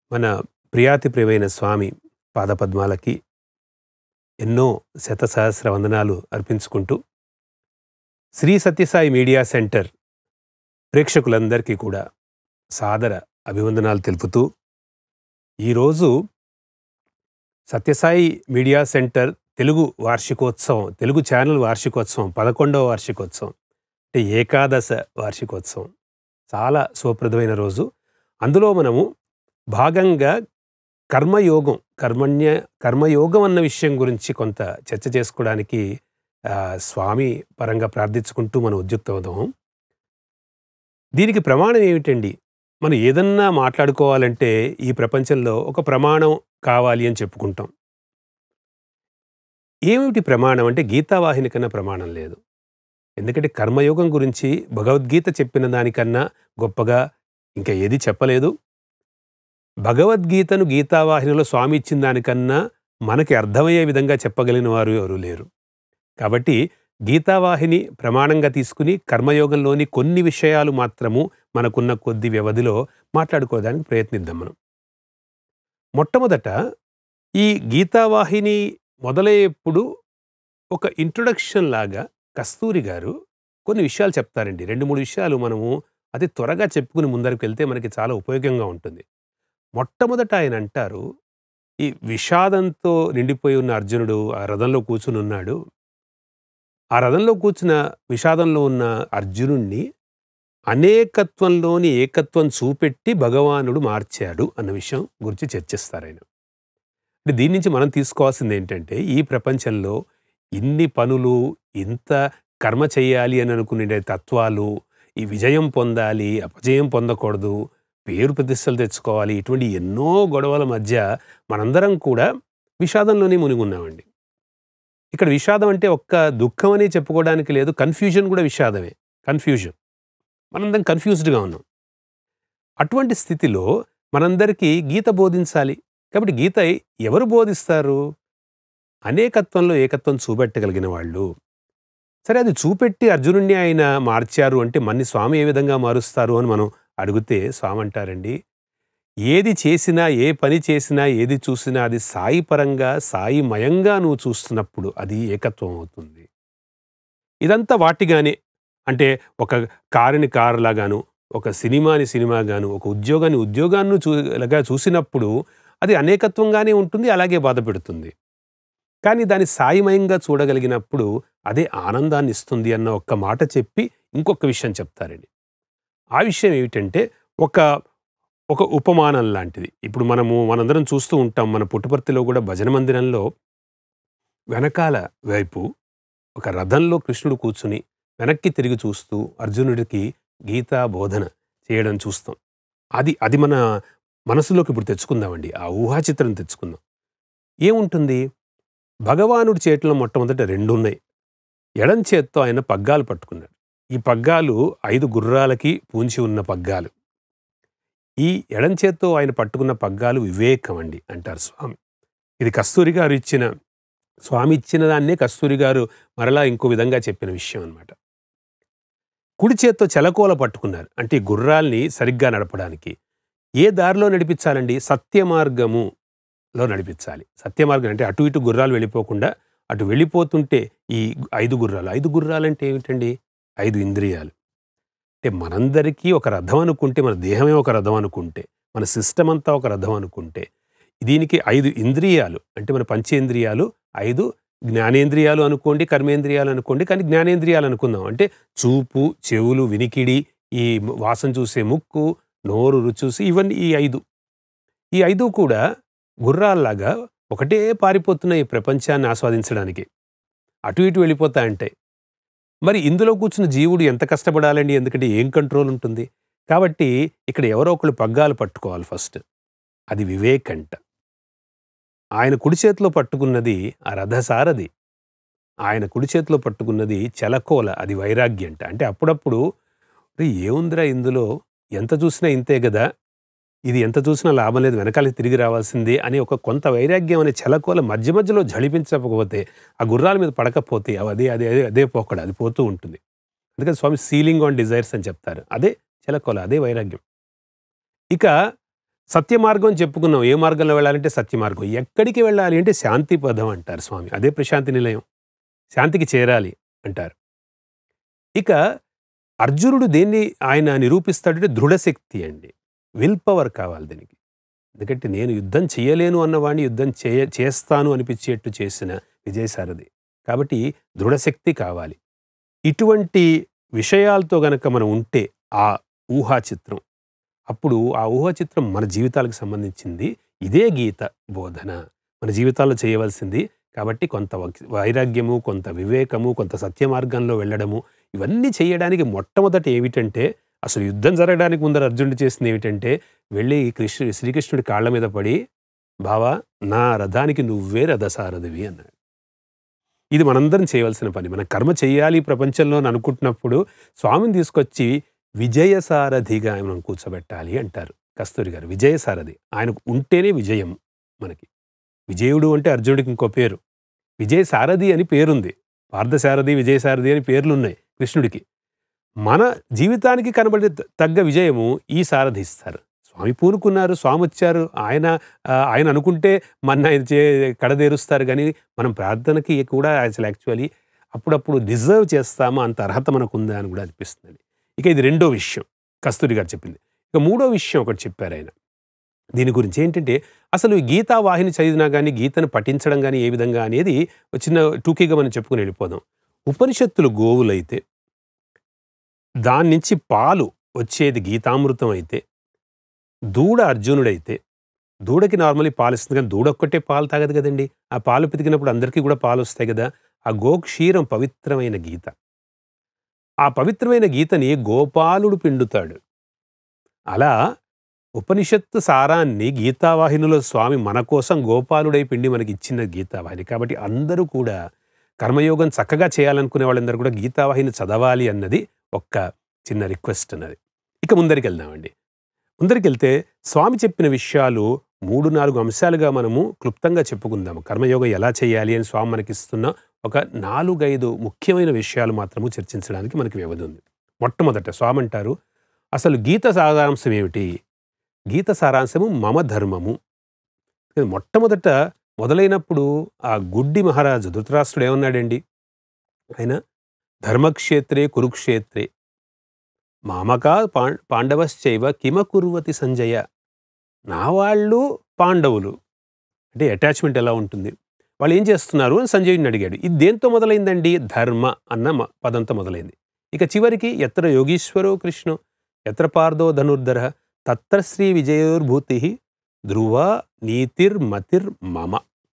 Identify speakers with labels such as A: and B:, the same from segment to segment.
A: మన ప్రియాతి ప్రియమైన స్వామి పాదపద్మాలకి ఎన్నో శత సహస్ర వందనాలు అర్పించుకుంటూ శ్రీ సత్యసాయి మీడియా సెంటర్ ప్రేక్షకులందరికీ కూడా సాదర అభివందనాలు తెలుపుతూ ఈరోజు సత్యసాయి మీడియా సెంటర్ తెలుగు వార్షికోత్సవం తెలుగు ఛానల్ వార్షికోత్సవం పదకొండవ వార్షికోత్సవం అంటే ఏకాదశ వార్షికోత్సవం చాలా శుభప్రదమైన రోజు అందులో మనము భాగంగా కర్మయోగం కర్మణ్య కర్మయోగం అన్న విషయం గురించి కొంత చర్చ చేసుకోవడానికి ఆ, స్వామి పరంగా ప్రార్థించుకుంటూ మనం ఉద్యుక్తమవుదాం దీనికి ప్రమాణం ఏమిటండి మనం ఏదన్నా మాట్లాడుకోవాలంటే ఈ ప్రపంచంలో ఒక ప్రమాణం కావాలి అని చెప్పుకుంటాం ఏమిటి ప్రమాణం అంటే గీతావాహిని కన్నా ప్రమాణం లేదు ఎందుకంటే కర్మయోగం గురించి భగవద్గీత చెప్పిన దానికన్నా గొప్పగా ఇంకా ఏది చెప్పలేదు భగవద్గీతను గీతావాహినిలో స్వామి ఇచ్చిన దానికన్నా మనకి అర్థమయ్యే విధంగా చెప్పగలిగిన వారు ఎవరు లేరు కాబట్టి గీతావాహిని ప్రమాణంగా తీసుకుని కర్మయోగంలోని కొన్ని విషయాలు మాత్రము మనకున్న కొద్ది వ్యవధిలో మాట్లాడుకోవడానికి ప్రయత్నిద్దాం మనం మొట్టమొదట ఈ గీతావాహిని మొదలయ్యేప్పుడు ఒక ఇంట్రొడక్షన్ లాగా కస్తూరి గారు కొన్ని విషయాలు చెప్తారండి రెండు మూడు విషయాలు మనము అతి త్వరగా చెప్పుకుని ముందరికి వెళ్తే మనకి చాలా ఉపయోగంగా ఉంటుంది మొట్టమొదట ఆయన అంటారు ఈ విషాదంతో నిండిపోయి ఉన్న అర్జునుడు ఆ రథంలో కూర్చుని ఉన్నాడు ఆ రథంలో కూర్చున్న విషాదంలో ఉన్న అర్జునుణ్ణి అనేకత్వంలోని ఏకత్వం చూపెట్టి భగవానుడు మార్చాడు అన్న విషయం గురించి చర్చిస్తారు ఆయన అంటే దీని నుంచి మనం తీసుకోవాల్సింది ఏంటంటే ఈ ప్రపంచంలో ఇన్ని పనులు ఇంత కర్మ చేయాలి అని అనుకునే తత్వాలు ఈ విజయం పొందాలి అపజయం పొందకూడదు పేరు ప్రతిష్టలు తెచ్చుకోవాలి ఇటువంటి ఎన్నో గొడవల మధ్య మనందరం కూడా విషాదంలోనే మునిగి ఉన్నామండి ఇక్కడ విషాదం అంటే ఒక్క దుఃఖం అని చెప్పుకోవడానికి లేదు కన్ఫ్యూజన్ కూడా విషాదమే కన్ఫ్యూజన్ మనందరం కన్ఫ్యూజ్డ్గా ఉన్నాం అటువంటి స్థితిలో మనందరికీ గీత బోధించాలి కాబట్టి గీత ఎవరు బోధిస్తారు అనేకత్వంలో ఏకత్వం చూపెట్టగలిగిన వాళ్ళు సరే అది చూపెట్టి అర్జునుడిని ఆయన మార్చారు అంటే మన్ని స్వామి ఏ విధంగా మారుస్తారు అని మనం అడిగితే స్వామి అంటారండి ఏది చేసినా ఏ పని చేసినా ఏది చూసినా అది సాయి పరంగా సాయిమయంగా నువ్వు చూస్తున్నప్పుడు అది ఏకత్వం అవుతుంది ఇదంతా వాటిగానే అంటే ఒక కారుని కారులాగాను ఒక సినిమాని సినిమాగాను ఒక ఉద్యోగాన్ని ఉద్యోగాన్ని చూగా చూసినప్పుడు అది అనేకత్వంగానే ఉంటుంది అలాగే బాధ పెడుతుంది కానీ దాన్ని సాయిమయంగా చూడగలిగినప్పుడు అదే ఆనందాన్ని ఇస్తుంది అన్న ఒక్క మాట చెప్పి ఇంకొక విషయం చెప్తారండి ఆ విషయం ఏమిటంటే ఒక ఒక ఉపమానం లాంటిది ఇప్పుడు మనము మనందరం చూస్తూ ఉంటాం మన పుట్టుపర్తిలో కూడా భజన మందిరంలో వెనకాల వైపు ఒక రథంలో కృష్ణుడు కూర్చుని వెనక్కి తిరిగి చూస్తూ అర్జునుడికి గీతా బోధన చేయడం చూస్తాం అది అది మన మనసులోకి ఇప్పుడు తెచ్చుకుందామండి ఆ ఊహాచిత్రం తెచ్చుకుందాం ఏముంటుంది భగవానుడి చేతిలో మొట్టమొదట రెండు ఉన్నాయి ఎడం చేత్తో ఆయన పగ్గాలు పట్టుకున్నాడు ఈ పగ్గాలు ఐదు గుర్రాలకి పూంచి ఉన్న పగ్గాలు ఈ ఎడం చేత్తో ఆయన పట్టుకున్న పగ్గాలు వివేకం అండి అంటారు స్వామి ఇది కస్తూరి గారు ఇచ్చిన స్వామి ఇచ్చిన దాన్నే కస్తూరి గారు మరలా ఇంకో విధంగా చెప్పిన విషయం అన్నమాట కుడి చేత్తో చెలకోల పట్టుకున్నారు అంటే ఈ గుర్రాల్ని సరిగ్గా నడపడానికి ఏ దారిలో నడిపించాలండి సత్య మార్గములో నడిపించాలి సత్య మార్గం అంటే అటు ఇటు గుర్రాలు వెళ్ళిపోకుండా అటు వెళ్ళిపోతుంటే ఈ ఐదు గుర్రాలు ఐదు గుర్రాలు అంటే ఏమిటండి ఐదు ఇంద్రియాలు అంటే మనందరికీ ఒక రథం అనుకుంటే మన దేహమే ఒక రథం అనుకుంటే మన సిస్టమ్ అంతా ఒక రథం అనుకుంటే దీనికి ఐదు ఇంద్రియాలు అంటే మన పంచేంద్రియాలు ఐదు జ్ఞానేంద్రియాలు అనుకోండి కర్మేంద్రియాలు అనుకోండి కానీ జ్ఞానేంద్రియాలు అనుకుందాం అంటే చూపు చెవులు వినికిడి ఈ వాసన చూసే ముక్కు నోరు రుచి చూసి ఇవన్నీ ఈ ఐదు ఈ ఐదు కూడా గుర్రాల్లాగా ఒకటే పారిపోతున్న ఈ ప్రపంచాన్ని ఆస్వాదించడానికి అటు ఇటు వెళ్ళిపోతాయంటాయి మరి ఇందులో కూర్చున్న జీవుడు ఎంత కష్టపడాలండి ఎందుకంటే ఏం కంట్రోల్ ఉంటుంది కాబట్టి ఇక్కడ ఎవరో ఒకళ్ళు పగ్గాలు పట్టుకోవాలి ఫస్ట్ అది వివేక్ అంట ఆయన కుడి చేతిలో పట్టుకున్నది ఆ రథసారథి ఆయన కుడి చేతిలో పట్టుకున్నది చెలకోల అది వైరాగ్యం అంట అంటే అప్పుడప్పుడు "ఒరేయ్, ఏముందిరా ఇందులో ఎంత చూసినా ఇంతే కదా ఇది ఎంత చూసినా లాభం లేదు వెనకాలకి తిరిగి రావాల్సిందే అని ఒక కొంత వైరాగ్యం అనే చెలకోల మధ్య మధ్యలో జడిపించకపోతే ఆ గుర్రాల మీద పడకపోతే అవి అదే అదే అదే అదే పోకడ అది పోతూ ఉంటుంది అందుకని స్వామి సీలింగ్ ఆన్ డిజైర్స్ అని చెప్తారు అదే చెలకోల అదే వైరాగ్యం ఇక సత్య మార్గం అని చెప్పుకున్నాం ఏ మార్గంలో వెళ్ళాలంటే సత్య మార్గం ఎక్కడికి వెళ్ళాలి అంటే శాంతి పదం అంటారు స్వామి అదే ప్రశాంతి నిలయం శాంతికి చేరాలి అంటారు ఇక అర్జునుడు దేన్ని ఆయన నిరూపిస్తాడంటే దృఢశక్తి అండి విల్ పవర్ కావాలి దీనికి ఎందుకంటే నేను యుద్ధం చేయలేను అన్నవాడిని యుద్ధం చేయ చేస్తాను అనిపించేట్టు చేసిన విజయసారథి కాబట్టి దృఢశక్తి కావాలి ఇటువంటి విషయాలతో గనక మనం ఉంటే ఆ ఊహా చిత్రం అప్పుడు ఆ ఊహా చిత్రం మన జీవితాలకు సంబంధించింది ఇదే గీత బోధన మన జీవితాల్లో చేయవలసింది కాబట్టి కొంత వక్- వైరాగ్యము కొంత వివేకము కొంత సత్య మార్గంలో వెళ్ళడము ఇవన్నీ చేయడానికి మొట్టమొదట ఏమిటంటే అసలు యుద్ధం జరగడానికి ముందర అర్జునుడు చేసింది ఏమిటంటే వెళ్ళి కృష్ణుడి శ్రీకృష్ణుడి కాళ్ళ మీద పడి బావా నా రథానికి నువ్వే రథసారథివి అన్నాడు ఇది మనందరం చేయవలసిన పని మన కర్మ చేయాలి ఈ ప్రపంచంలో అని అనుకుంటున్నప్పుడు స్వామిని తీసుకొచ్చి విజయసారథిగా మనం కూర్చోబెట్టాలి అంటారు కస్తూరి గారు విజయసారథి ఆయనకు ఉంటేనే విజయం మనకి విజయుడు అంటే అర్జునుడికి ఇంకో పేరు విజయసారథి అని పేరుంది పార్థసారథి విజయసారథి అని పేర్లున్నాయి కృష్ణుడికి మన జీవితానికి కనబడే త- తగ్గ విజయము ఈ సారథి ఇస్తారు స్వామి పూనుకున్నారు స్వామి వచ్చారు ఆయన ఆ, ఆయన అనుకుంటే మన ఆయన చే కడదేరుస్తారు కానీ మనం ప్రార్థనకి కూడా అసలు యాక్చువల్లీ అప్పుడప్పుడు డిజర్వ్ చేస్తామా అంత అర్హత మనకు ఉందా అని కూడా అనిపిస్తుంది ఇక ఇది రెండో విషయం కస్తూరి గారు చెప్పింది ఇక మూడో విషయం ఒకటి చెప్పారు ఆయన దీని గురించి ఏంటంటే అసలు ఈ గీతా వాహిని చదివినా కానీ గీతను పఠించడం కానీ ఏ విధంగా అనేది ఒక చిన్న టూకీగా మనం చెప్పుకుని వెళ్ళిపోదాం ఉపనిషత్తులు గోవులైతే దాని నుంచి పాలు వచ్చేది గీతామృతం అయితే దూడ అర్జునుడైతే దూడకి నార్మల్లీ పాలు ఇస్తుంది కానీ దూడ ఒక్కటే పాలు తాగదు కదండి ఆ పాలు పితికినప్పుడు అందరికీ కూడా పాలు వస్తాయి కదా ఆ గోక్షీరం పవిత్రమైన గీత ఆ పవిత్రమైన గీతని గోపాలుడు పిండుతాడు అలా ఉపనిషత్తు సారాన్ని గీతావాహినిలో స్వామి మన కోసం గోపాలుడై పిండి మనకి ఇచ్చిన గీతావాహిని కాబట్టి అందరూ కూడా కర్మయోగం చక్కగా చేయాలనుకునే వాళ్ళందరూ కూడా గీతావాహిని చదవాలి అన్నది ఒక్క చిన్న రిక్వెస్ట్ అన్నది ఇక ముందరికి వెళ్దామండి ముందరికి వెళ్తే స్వామి చెప్పిన విషయాలు మూడు నాలుగు అంశాలుగా మనము క్లుప్తంగా చెప్పుకుందాము కర్మయోగం ఎలా చేయాలి అని స్వామి మనకిస్తున్న ఒక నాలుగైదు ముఖ్యమైన విషయాలు మాత్రము చర్చించడానికి మనకి వ్యవధి ఉంది మొట్టమొదట స్వామి అంటారు అసలు గీత సారాంశం ఏమిటి గీత సారాంశము మమ ధర్మము ఇది మొట్టమొదట మొదలైనప్పుడు ఆ గుడ్డి మహారాజు ధృతరాష్ట్రుడు ఏమన్నాడండి ఆయన ధర్మక్షేత్రే కురుక్షేత్రే మామకా పా పాండవశ్చైవ కిమ కుర్వతి సంజయ నా వాళ్ళు పాండవులు అంటే అటాచ్మెంట్ ఎలా ఉంటుంది వాళ్ళు ఏం చేస్తున్నారు అని సంజయుడిని అడిగాడు ఇది దేంతో మొదలైందండి ధర్మ అన్న మ- పదంతో మొదలైంది ఇక చివరికి ఎత్ర యోగీశ్వరో కృష్ణ ఎత్ర పార్థో ధనుర్ధర తత్ర శ్రీ విజయోర్భూతి ధ్రువ నీతిర్మతిర్ మమ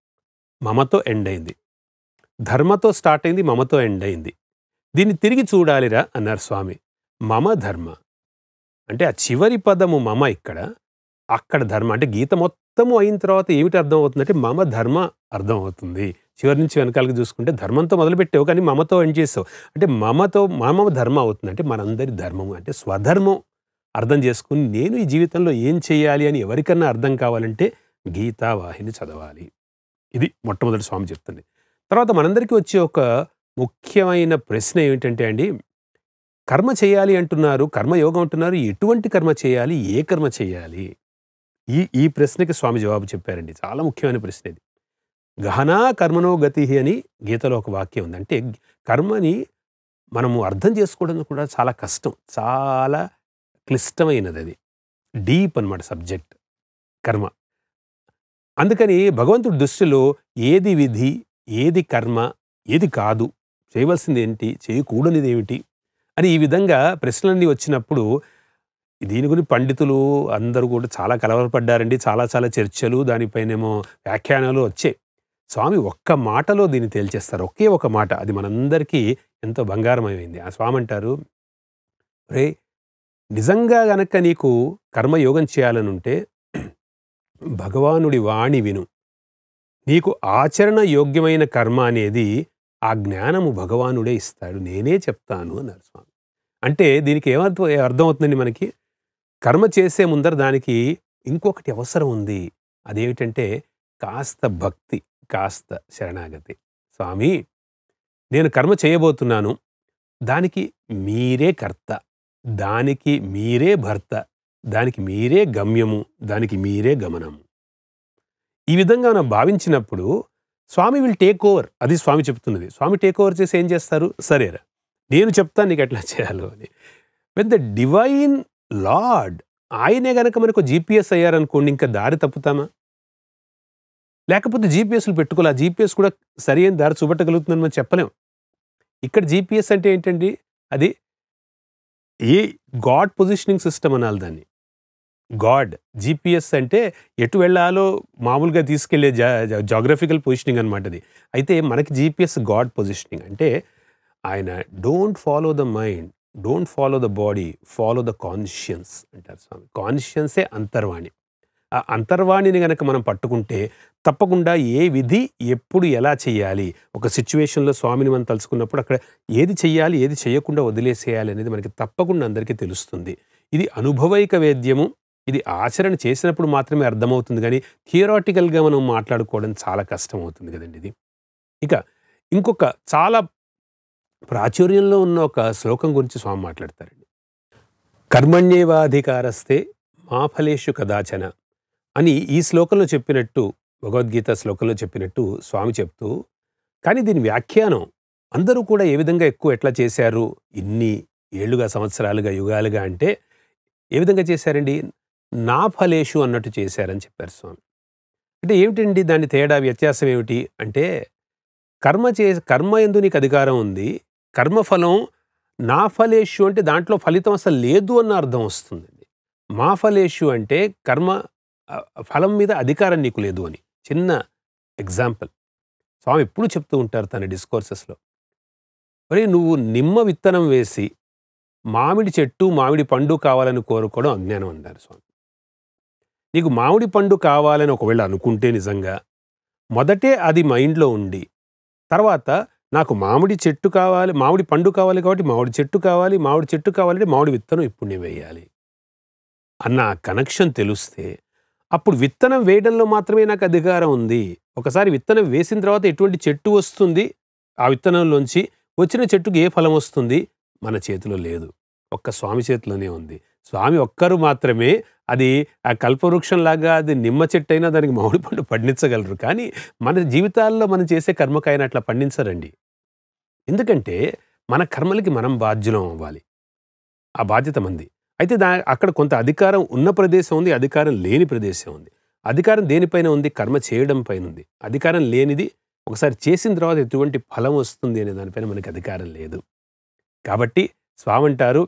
A: మమతో ఎండ్ అయింది ధర్మతో స్టార్ట్ అయింది మమతో ఎండ్ అయింది దీన్ని తిరిగి చూడాలిరా అన్నారు స్వామి మమ ధర్మ అంటే ఆ చివరి పదము మమ ఇక్కడ అక్కడ ధర్మ అంటే గీత మొత్తము అయిన తర్వాత ఏమిటి అర్థం అవుతుందంటే మమ ధర్మ అర్థం అవుతుంది చివరి నుంచి వెనకాలకి చూసుకుంటే ధర్మంతో మొదలుపెట్టావు కానీ మమతో ఎండ్ చేసావు అంటే మమతో మమ ధర్మ అవుతుంది అంటే మనందరి ధర్మము అంటే స్వధర్మం అర్థం చేసుకుని నేను ఈ జీవితంలో ఏం చేయాలి అని ఎవరికన్నా అర్థం కావాలంటే గీతా వాహిని చదవాలి ఇది మొట్టమొదటి స్వామి చెప్తుంది తర్వాత మనందరికీ వచ్చే ఒక ముఖ్యమైన ప్రశ్న ఏమిటంటే అండి కర్మ చేయాలి అంటున్నారు కర్మయోగం అంటున్నారు ఎటువంటి కర్మ చేయాలి ఏ కర్మ చేయాలి ఈ ఈ ప్రశ్నకి స్వామి జవాబు చెప్పారండి చాలా ముఖ్యమైన ప్రశ్న ఇది గహనా కర్మనో గతి అని గీతలో ఒక వాక్యం ఉంది అంటే కర్మని మనము అర్థం చేసుకోవడం కూడా చాలా కష్టం చాలా క్లిష్టమైనది అది డీప్ అన్నమాట సబ్జెక్ట్ కర్మ అందుకని భగవంతుడి దృష్టిలో ఏది విధి ఏది కర్మ ఏది కాదు చేయవలసింది ఏంటి చేయకూడనిది ఏమిటి అని ఈ విధంగా ప్రశ్నలన్నీ వచ్చినప్పుడు దీని గురించి పండితులు అందరూ కూడా చాలా కలవరపడ్డారండి చాలా చాలా చర్చలు దానిపైనేమో వ్యాఖ్యానాలు వచ్చాయి స్వామి ఒక్క మాటలో దీన్ని తేల్చేస్తారు ఒకే ఒక మాట అది మనందరికీ ఎంతో బంగారమయమైంది ఆ స్వామి అంటారు రే నిజంగా గనక నీకు కర్మయోగం చేయాలనుంటే భగవానుడి వాణి విను నీకు ఆచరణ యోగ్యమైన కర్మ అనేది ఆ జ్ఞానము భగవానుడే ఇస్తాడు నేనే చెప్తాను అన్నారు స్వామి అంటే దీనికి ఏమర్థం అర్థమవుతుందండి మనకి కర్మ చేసే ముందర దానికి ఇంకొకటి అవసరం ఉంది అదేమిటంటే కాస్త భక్తి కాస్త శరణాగతి స్వామి నేను కర్మ చేయబోతున్నాను దానికి మీరే కర్త దానికి మీరే భర్త దానికి మీరే గమ్యము దానికి మీరే గమనము ఈ విధంగా మనం భావించినప్పుడు స్వామి విల్ టేక్ ఓవర్ అది స్వామి చెప్తున్నది స్వామి టేక్ ఓవర్ చేసి ఏం చేస్తారు సరేరా నేను చెప్తాను నీకు ఎట్లా చేయాలో అని వెన్ ద డివైన్ లార్డ్ ఆయనే గనక మనకు జీపీఎస్ అయ్యారనుకోండి ఇంకా దారి తప్పుతామా లేకపోతే జీపీఎస్లు పెట్టుకోవాలి ఆ జీపీఎస్ కూడా సరి అయిన దారి చూపెట్టగలుగుతుందని మనం చెప్పలేం ఇక్కడ జీపీఎస్ అంటే ఏంటండి అది ఏ గాడ్ పొజిషనింగ్ సిస్టమ్ అనాలి దాన్ని గాడ్ జీపీఎస్ అంటే ఎటు వెళ్ళాలో మామూలుగా తీసుకెళ్లే జాగ్రఫికల్ పొజిషనింగ్ అనమాట అది అయితే మనకి జీపీఎస్ గాడ్ పొజిషనింగ్ అంటే ఆయన don't follow the mind don't follow the body follow the conscience అంటారు స్వామి కాన్షియన్సే అంతర్వాణి ఆ అంతర్వాణిని గనక మనం పట్టుకుంటే తప్పకుండా ఏ విధి ఎప్పుడు ఎలా చేయాలి ఒక సిచ్యువేషన్లో స్వామిని మనం తలుచుకున్నప్పుడు అక్కడ ఏది చెయ్యాలి ఏది చేయకుండా వదిలేసేయాలి అనేది మనకి తప్పకుండా అందరికీ తెలుస్తుంది ఇది అనుభవైక వేద్యము ఇది ఆచరణ చేసినప్పుడు మాత్రమే అర్థమవుతుంది కానీ థియరాటికల్గా మనం మాట్లాడుకోవడం చాలా కష్టం అవుతుంది కదండి ఇది ఇక ఇంకొక చాలా ప్రాచుర్యంలో ఉన్న ఒక శ్లోకం గురించి స్వామి మాట్లాడతారండి కర్మణ్యేవాధికారస్తే మా ఫలేషు కదాచన అని ఈ శ్లోకంలో చెప్పినట్టు భగవద్గీత శ్లోకంలో చెప్పినట్టు స్వామి చెప్తూ కానీ దీని వ్యాఖ్యానం అందరూ కూడా ఏ విధంగా ఎక్కువ ఎట్లా చేశారు ఇన్ని ఏళ్లుగా సంవత్సరాలుగా యుగాలుగా అంటే ఏ విధంగా చేశారండి నా ఫలేషు అన్నట్టు చేశారని చెప్పారు స్వామి అంటే ఏమిటండి దాని తేడా వ్యత్యాసం ఏమిటి అంటే కర్మ చే కర్మ ఎందు నీకు అధికారం ఉంది కర్మఫలం నా ఫలేషు అంటే దాంట్లో ఫలితం అసలు లేదు అన్న అర్థం వస్తుందండి మా ఫలేషు అంటే కర్మ ఆ, ఫలం మీద అధికారం నీకు లేదు అని చిన్న ఎగ్జాంపుల్ స్వామి ఎప్పుడు చెప్తూ ఉంటారు తన డిస్కోర్సెస్లో మరి నువ్వు నిమ్మ విత్తనం వేసి మామిడి చెట్టు మామిడి పండు కావాలని కోరుకోవడం అజ్ఞానం అన్నారు స్వామి నీకు మామిడి పండు కావాలని ఒకవేళ అనుకుంటే నిజంగా మొదటే అది మైండ్లో ఉండి తర్వాత నాకు మామిడి చెట్టు కావాలి మామిడి పండు కావాలి కాబట్టి మామిడి చెట్టు కావాలి మామిడి చెట్టు కావాలంటే మామిడి విత్తనం ఇప్పుడు నేను వేయాలి అన్న ఆ కనెక్షన్ తెలిస్తే అప్పుడు విత్తనం వేయడంలో మాత్రమే నాకు అధికారం ఉంది ఒకసారి విత్తనం వేసిన తర్వాత ఎటువంటి చెట్టు వస్తుంది ఆ విత్తనంలోంచి వచ్చిన చెట్టుకు ఏ ఫలం వస్తుంది మన చేతిలో లేదు ఒక్క స్వామి చేతిలోనే ఉంది స్వామి ఒక్కరు మాత్రమే అది ఆ కల్పవృక్షం లాగా అది నిమ్మ చెట్టు అయినా దానికి మామిడి పండు పండించగలరు కానీ మన జీవితాల్లో మనం చేసే కర్మకాయన అట్లా పండించరండి ఎందుకంటే మన కర్మలకి మనం బాధ్యులం అవ్వాలి ఆ బాధ్యత మంది అయితే దా అక్కడ కొంత అధికారం ఉన్న ప్రదేశం ఉంది అధికారం లేని ప్రదేశం ఉంది అధికారం దేనిపైన ఉంది కర్మ చేయడం పైన ఉంది అధికారం లేనిది ఒకసారి చేసిన తర్వాత ఎటువంటి ఫలం వస్తుంది అనే దానిపైన మనకి అధికారం లేదు కాబట్టి స్వామి అంటారు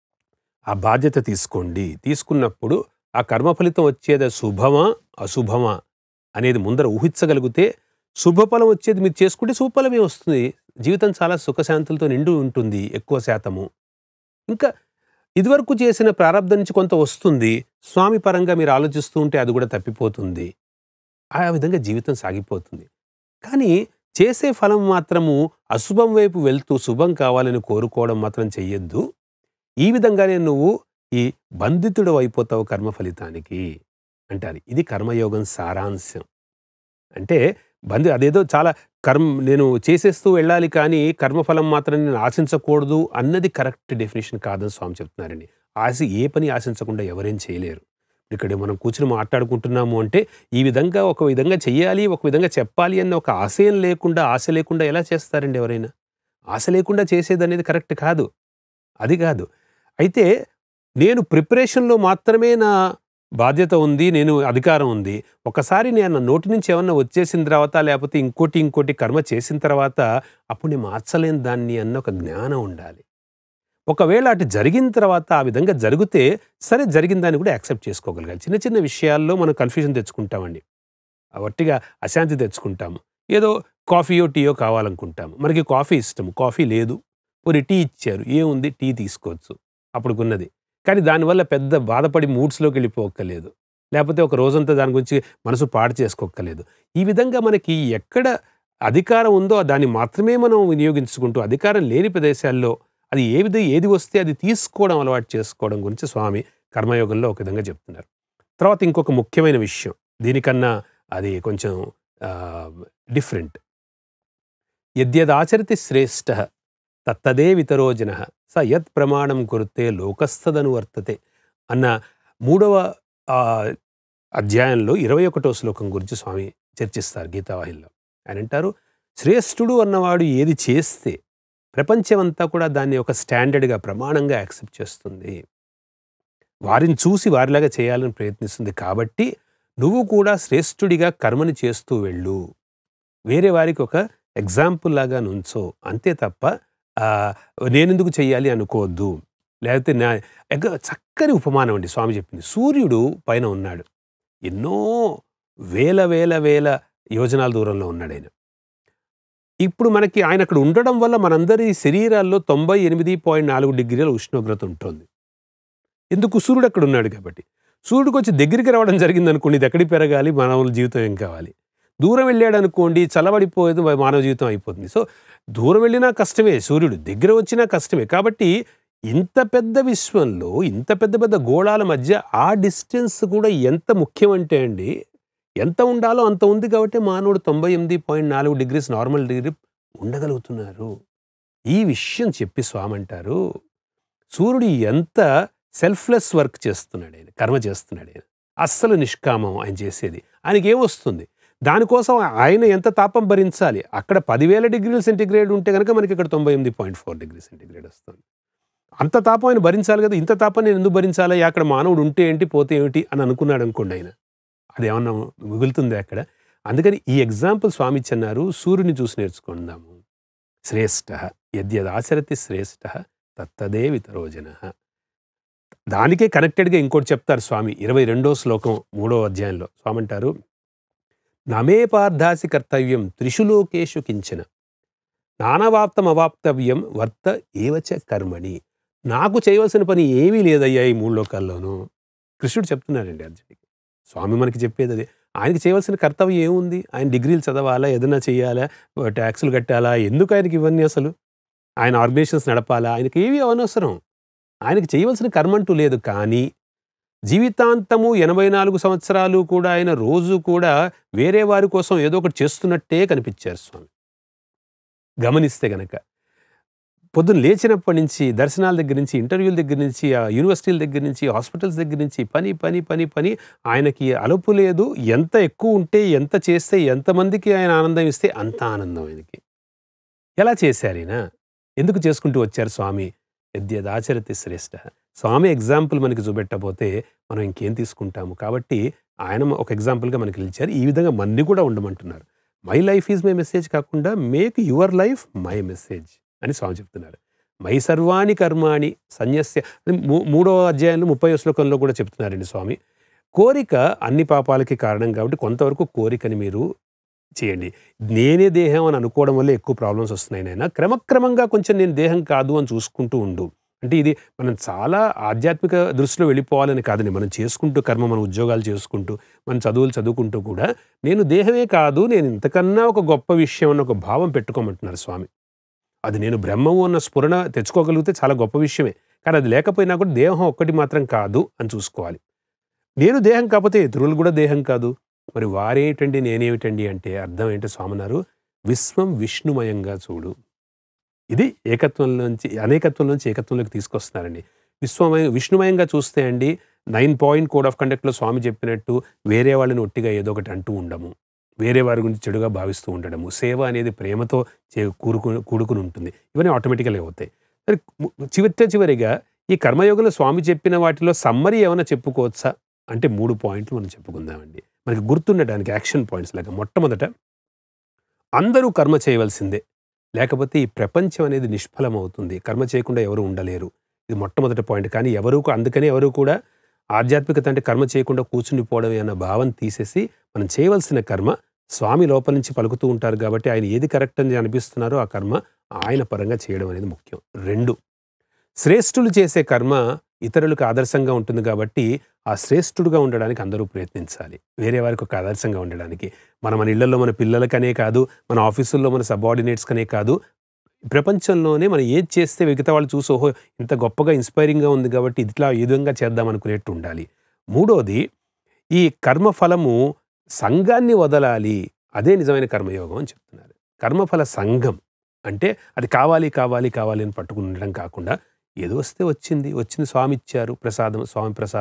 A: ఆ బాధ్యత తీసుకోండి తీసుకున్నప్పుడు ఆ కర్మ ఫలితం వచ్చేది శుభమా అశుభమా అనేది ముందర ఊహించగలిగితే శుభఫలం వచ్చేది మీరు చేసుకుంటే శుభఫలమే వస్తుంది జీవితం చాలా సుఖశాంతులతో నిండి ఉంటుంది ఎక్కువ శాతము ఇంకా ఇదివరకు చేసిన ప్రారంభం నుంచి కొంత వస్తుంది స్వామి పరంగా మీరు ఆలోచిస్తూ ఉంటే అది కూడా తప్పిపోతుంది ఆ విధంగా జీవితం సాగిపోతుంది కానీ చేసే ఫలం మాత్రము అశుభం వైపు వెళ్తూ శుభం కావాలని కోరుకోవడం మాత్రం చెయ్యొద్దు ఈ విధంగానే నువ్వు ఈ బంధితుడు అయిపోతావు కర్మ ఫలితానికి అంటారు ఇది కర్మయోగం సారాంశం అంటే బంధి అదేదో చాలా కర్మ నేను చేసేస్తూ వెళ్ళాలి కానీ కర్మఫలం మాత్రం నేను ఆశించకూడదు అన్నది కరెక్ట్ డెఫినేషన్ కాదని స్వామి చెప్తున్నారండి ఆశ ఏ పని ఆశించకుండా ఎవరేం చేయలేరు ఇక్కడ మనం కూర్చుని మాట్లాడుకుంటున్నాము అంటే ఈ విధంగా ఒక విధంగా చెయ్యాలి ఒక విధంగా చెప్పాలి అన్న ఒక ఆశయం లేకుండా ఆశ లేకుండా ఎలా చేస్తారండి ఎవరైనా ఆశ లేకుండా చేసేది అనేది కరెక్ట్ కాదు అది కాదు అయితే నేను ప్రిపరేషన్లో మాత్రమే నా బాధ్యత ఉంది నేను అధికారం ఉంది ఒకసారి నేను నోటి నుంచి ఏమన్నా వచ్చేసిన తర్వాత లేకపోతే ఇంకోటి ఇంకోటి కర్మ చేసిన తర్వాత అప్పుడు నేను మార్చలేని దాన్ని అన్న ఒక జ్ఞానం ఉండాలి ఒకవేళ అటు జరిగిన తర్వాత ఆ విధంగా జరిగితే సరే జరిగిన దాన్ని కూడా యాక్సెప్ట్ చేసుకోగలగాలి చిన్న చిన్న విషయాల్లో మనం కన్ఫ్యూజన్ తెచ్చుకుంటామండి ఆ వట్టిగా అశాంతి తెచ్చుకుంటాము ఏదో కాఫీయో టీయో కావాలనుకుంటాము మనకి కాఫీ ఇష్టం కాఫీ లేదు మరి టీ ఇచ్చారు ఏముంది టీ తీసుకోవచ్చు అప్పుడుకున్నది కానీ దానివల్ల పెద్ద బాధపడి మూడ్స్లోకి వెళ్ళిపోక్కర్లేదు లేకపోతే ఒక రోజంతా దాని గురించి మనసు పాడు చేసుకోక్కర్లేదు ఈ విధంగా మనకి ఎక్కడ అధికారం ఉందో దాన్ని మాత్రమే మనం వినియోగించుకుంటూ అధికారం లేని ప్రదేశాల్లో అది ఏ విధ ఏది వస్తే అది తీసుకోవడం అలవాటు చేసుకోవడం గురించి స్వామి కర్మయోగంలో ఒక విధంగా చెప్తున్నారు తర్వాత ఇంకొక ముఖ్యమైన విషయం దీనికన్నా అది కొంచెం డిఫరెంట్ యద్యదాచరితి శ్రేష్ఠ తత్తదే వితరోజన స యత్ ప్రమాణం కురుతే లోకస్థదను వర్తతే అన్న మూడవ ఆ, అధ్యాయంలో ఇరవై ఒకటో శ్లోకం గురించి స్వామి చర్చిస్తారు గీతావాహినిలో ఆయన అంటారు శ్రేష్ఠుడు అన్నవాడు ఏది చేస్తే ప్రపంచమంతా కూడా దాన్ని ఒక స్టాండర్డ్గా ప్రమాణంగా యాక్సెప్ట్ చేస్తుంది వారిని చూసి వారిలాగా చేయాలని ప్రయత్నిస్తుంది కాబట్టి నువ్వు కూడా శ్రేష్ఠుడిగా కర్మని చేస్తూ వెళ్ళు వేరే వారికి ఒక ఎగ్జాంపుల్ లాగా నుంచో అంతే తప్ప ఆ, నేనెందుకు చెయ్యాలి అనుకోవద్దు లేకపోతే నా ఎగ్గ- చక్కని ఉపమానం అండి స్వామి చెప్పింది సూర్యుడు పైన ఉన్నాడు ఎన్నో వేల వేల వేల యోజనాల దూరంలో ఉన్నాడు ఆయన ఇప్పుడు మనకి ఆయన అక్కడ ఉండడం వల్ల మనందరి శరీరాల్లో తొంభై ఎనిమిది పాయింట్ నాలుగు డిగ్రీల ఉష్ణోగ్రత ఉంటుంది ఎందుకు సూర్యుడు అక్కడ ఉన్నాడు కాబట్టి సూర్యుడికి వచ్చి దగ్గరికి రావడం జరిగింది అనుకోండి ఇది ఎక్కడికి పెరగాలి మానవుల జీవితం ఏం కావాలి దూరం వెళ్ళాడు అనుకోండి చల్లబడిపోయేది మానవ జీవితం అయిపోతుంది సో దూరం వెళ్ళినా కష్టమే సూర్యుడు దగ్గర వచ్చినా కష్టమే కాబట్టి ఇంత పెద్ద విశ్వంలో ఇంత పెద్ద పెద్ద గోళాల మధ్య ఆ డిస్టెన్స్ కూడా ఎంత ముఖ్యం అంటే అండి ఎంత ఉండాలో అంత ఉంది కాబట్టి మానవుడు తొంభై ఎనిమిది పాయింట్ నాలుగు డిగ్రీస్ నార్మల్ డిగ్రీ ఉండగలుగుతున్నారు ఈ విషయం చెప్పి స్వామి అంటారు సూర్యుడు ఎంత సెల్ఫ్లెస్ వర్క్ చేస్తున్నాడు ఆయన కర్మ చేస్తున్నాడు ఆయన అస్సలు నిష్కామం ఆయన చేసేది ఆయనకి ఏమొస్తుంది దానికోసం ఆయన ఎంత తాపం భరించాలి అక్కడ పదివేల డిగ్రీల సెంటిగ్రేడ్ ఉంటే కనుక మనకి ఇక్కడ తొంభై ఎనిమిది పాయింట్ ఫోర్ డిగ్రీ సెంటిగ్రేడ్ వస్తుంది అంత తాపం ఆయన భరించాలి కదా ఇంత తాపం నేను ఎందుకు భరించాలి అక్కడ మానవుడు ఉంటే ఏంటి పోతే ఏమిటి అని అనుకున్నాడు అనుకోండి ఆయన అది ఏమన్నా మిగులుతుంది అక్కడ అందుకని ఈ ఎగ్జాంపుల్ స్వామి ఇచ్చన్నారు సూర్యుని చూసి నేర్చుకుందాము శ్రేష్ఠ యద్యదాచరతి శ్రేష్ఠ తత్తదే వితరోజన దానికే కనెక్టెడ్గా ఇంకోటి చెప్తారు స్వామి ఇరవై రెండో శ్లోకం మూడో అధ్యాయంలో స్వామి అంటారు నమే పార్థాసి కర్తవ్యం త్రిషులోకేషు కించన నానవాప్తం అవాప్తవ్యం వర్త ఏవచ కర్మణి నాకు చేయవలసిన పని ఏమీ లేదయ్యా ఈ మూడు లోకాల్లోనూ కృష్ణుడు చెప్తున్నాడండి అర్జునుడికి స్వామి మనకి చెప్పేది అదే ఆయనకి చేయవలసిన కర్తవ్యం ఏముంది ఆయన డిగ్రీలు చదవాలా ఏదైనా చేయాలా ట్యాక్సులు కట్టాలా ఎందుకు ఆయనకి ఇవన్నీ అసలు ఆయన ఆర్గనైజేషన్స్ నడపాలా ఆయనకి ఏవి అనవసరం ఆయనకి చేయవలసిన కర్మ అంటూ లేదు కానీ జీవితాంతము ఎనభై నాలుగు సంవత్సరాలు కూడా ఆయన రోజు కూడా వేరే వారి కోసం ఏదో ఒకటి చేస్తున్నట్టే కనిపించారు స్వామి గమనిస్తే గనక పొద్దున్న లేచినప్పటి నుంచి దర్శనాల దగ్గర నుంచి ఇంటర్వ్యూల దగ్గర నుంచి ఆ యూనివర్సిటీల దగ్గర నుంచి హాస్పిటల్స్ దగ్గర నుంచి పని పని పని పని ఆయనకి అలుపు లేదు ఎంత ఎక్కువ ఉంటే ఎంత చేస్తే ఎంతమందికి ఆయన ఆనందం ఇస్తే అంత ఆనందం ఆయనకి ఎలా చేశారు ఈయన ఎందుకు చేసుకుంటూ వచ్చారు స్వామి యద్యదాచరతి శ్రేష్ఠ స్వామి ఎగ్జాంపుల్ మనకి చూపెట్టబోతే మనం ఇంకేం తీసుకుంటాము కాబట్టి ఆయన ఒక ఎగ్జాంపుల్గా మనకి నిలిచారు ఈ విధంగా మన్ని కూడా ఉండమంటున్నారు my life is my message కాకుండా make your life my message అని స్వామి చెప్తున్నారు మై సర్వాణి కర్మాణి సన్యస్య అని మూ- మూడో అధ్యాయంలో ముప్పై శ్లోకంలో కూడా చెప్తున్నారండి స్వామి కోరిక అన్ని పాపాలకి కారణం కాబట్టి కొంతవరకు కోరికని మీరు చేయండి నేనే దేహం అని అనుకోవడం వల్ల ఎక్కువ ప్రాబ్లమ్స్ వస్తున్నాయి నాయన క్రమక్రమంగా కొంచెం నేను దేహం కాదు అని చూసుకుంటూ ఉండు అంటే ఇది మనం చాలా ఆధ్యాత్మిక దృష్టిలో వెళ్ళిపోవాలని కాదండి మనం చేసుకుంటూ కర్మ మన ఉద్యోగాలు చేసుకుంటూ మన చదువులు చదువుకుంటూ కూడా నేను దేహమే కాదు నేను ఇంతకన్నా ఒక గొప్ప విషయం అన్న ఒక భావం పెట్టుకోమంటున్నారు స్వామి అది నేను బ్రహ్మము అన్న స్ఫురణ తెచ్చుకోగలిగితే చాలా గొప్ప విషయమే కానీ అది లేకపోయినా కూడా దేహం ఒక్కటి మాత్రం కాదు అని చూసుకోవాలి నేను దేహం కాకపోతే ఇతరులు కూడా దేహం కాదు మరి వారేమిటండి నేనేమిటండి అంటే అర్థం ఏంటో స్వామన్నారు విశ్వం విష్ణుమయంగా చూడు ఇది ఏకత్వంలోంచి అనేకత్వంలోంచి ఏకత్వంలోకి తీసుకొస్తున్నారండి విశ్వమయ విష్ణుమయంగా చూస్తే అండి నైన్ పాయింట్ కోడ్ ఆఫ్ కండక్ట్లో స్వామి చెప్పినట్టు వేరే వాళ్ళని ఒట్టిగా ఏదో ఒకటి అంటూ ఉండము వేరే వారి గురించి చెడుగా భావిస్తూ ఉండడము సేవ అనేది ప్రేమతో చే కూరుకు కూడుకుని ఉంటుంది ఇవన్నీ ఆటోమేటిక్గా అవుతాయి మరి ము- చివరి చివరిగా ఈ కర్మయోగంలో స్వామి చెప్పిన వాటిలో సమ్మరీ ఏమైనా చెప్పుకోవచ్చా అంటే మూడు పాయింట్లు మనం చెప్పుకుందామండి మనకి గుర్తుండటానికి యాక్షన్ పాయింట్స్ లాగా మొట్టమొదట అందరూ కర్మ చేయవలసిందే లేకపోతే ఈ ప్రపంచం అనేది నిష్ఫలం అవుతుంది కర్మ చేయకుండా ఎవరు ఉండలేరు ఇది మొట్టమొదటి పాయింట్ కానీ ఎవరు కూ- అందుకనే ఎవరు కూడా ఆధ్యాత్మికత అంటే కర్మ చేయకుండా కూర్చుండిపోవడం అన్న భావం తీసేసి మనం చేయవలసిన కర్మ స్వామి లోపల నుంచి పలుకుతూ ఉంటారు కాబట్టి ఆయన ఏది కరెక్ట్ అని అనిపిస్తున్నారో ఆ కర్మ ఆయన పరంగా చేయడం అనేది ముఖ్యం రెండు శ్రేష్ఠులు చేసే కర్మ ఇతరులకు ఆదర్శంగా ఉంటుంది కాబట్టి ఆ శ్రేష్ఠుడుగా ఉండడానికి అందరూ ప్రయత్నించాలి వేరే వారికి ఒక ఆదర్శంగా ఉండడానికి మన మన ఇళ్లలో మన పిల్లలకనే కాదు మన ఆఫీసుల్లో మన సబార్డినేట్స్కనే కాదు ప్రపంచంలోనే మనం ఏది చేస్తే మిగతా వాళ్ళు చూసి ఓహో ఇంత గొప్పగా ఇన్స్పైరింగ్గా ఉంది కాబట్టి ఇట్లా ఈ విధంగా చేద్దాం అనుకునేట్టు ఉండాలి మూడోది ఈ కర్మఫలము సంఘాన్ని వదలాలి అదే నిజమైన కర్మయోగం అని చెప్తున్నారు కర్మఫల సంఘం అంటే అది కావాలి కావాలి కావాలి అని పట్టుకుని ఉండడం కాకుండా ఏదో వస్తే వచ్చింది వచ్చింది స్వామి ఇచ్చారు ప్రసాదం స్వామి ప్రసాదం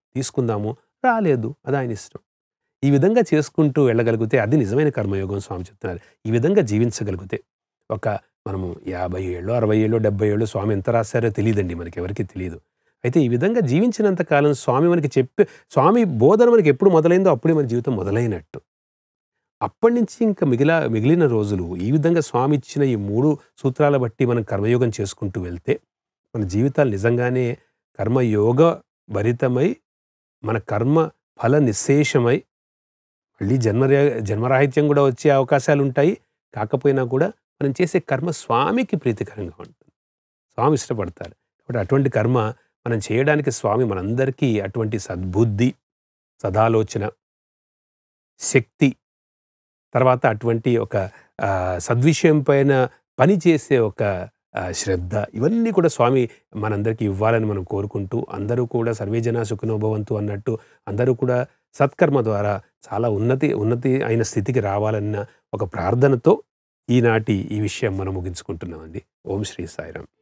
A: తీసుకుందాము రాలేదు అది ఆయన ఇష్టం ఈ విధంగా చేసుకుంటూ వెళ్ళగలిగితే అది నిజమైన కర్మయోగం స్వామి చెప్తున్నారు ఈ విధంగా జీవించగలిగితే ఒక మనము యాభై ఏళ్ళు అరవై ఏళ్ళు డెబ్బై ఏళ్ళు స్వామి ఎంత రాశారో తెలియదండి మనకి ఎవరికి తెలియదు అయితే ఈ విధంగా జీవించినంత కాలం స్వామి మనకి చెప్పి స్వామి బోధన మనకి ఎప్పుడు మొదలైందో అప్పుడే మన జీవితం మొదలైనట్టు అప్పటి నుంచి ఇంకా మిగిలిన మిగిలిన రోజులు ఈ విధంగా స్వామి ఇచ్చిన ఈ మూడు సూత్రాల బట్టి మనం కర్మయోగం చేసుకుంటూ వెళ్తే మన జీవితాలు నిజంగానే కర్మయోగ భరితమై మన కర్మ ఫల నిశ్శేషమై మళ్ళీ జన్మ జన్మరాహిత్యం కూడా వచ్చే అవకాశాలు ఉంటాయి కాకపోయినా కూడా మనం చేసే కర్మ స్వామికి ప్రీతికరంగా ఉంటుంది స్వామి ఇష్టపడతారు కాబట్టి అటువంటి కర్మ మనం చేయడానికి స్వామి మనందరికీ అటువంటి సద్బుద్ధి సదాలోచన శక్తి తర్వాత అటువంటి ఒక ఆ, సద్విషయం పైన పని చేసే ఒక ఆ, శ్రద్ధ ఇవన్నీ కూడా స్వామి మనందరికీ ఇవ్వాలని మనం కోరుకుంటూ అందరూ కూడా సర్వేజన సుఖనోభవంతు అన్నట్టు అందరూ కూడా సత్కర్మ ద్వారా చాలా ఉన్నతి ఉన్నతి అయిన స్థితికి రావాలన్న ఒక ప్రార్థనతో ఈనాటి ఈ విషయం మనం ముగించుకుంటున్నామండి ఓం శ్రీ సాయిరామ్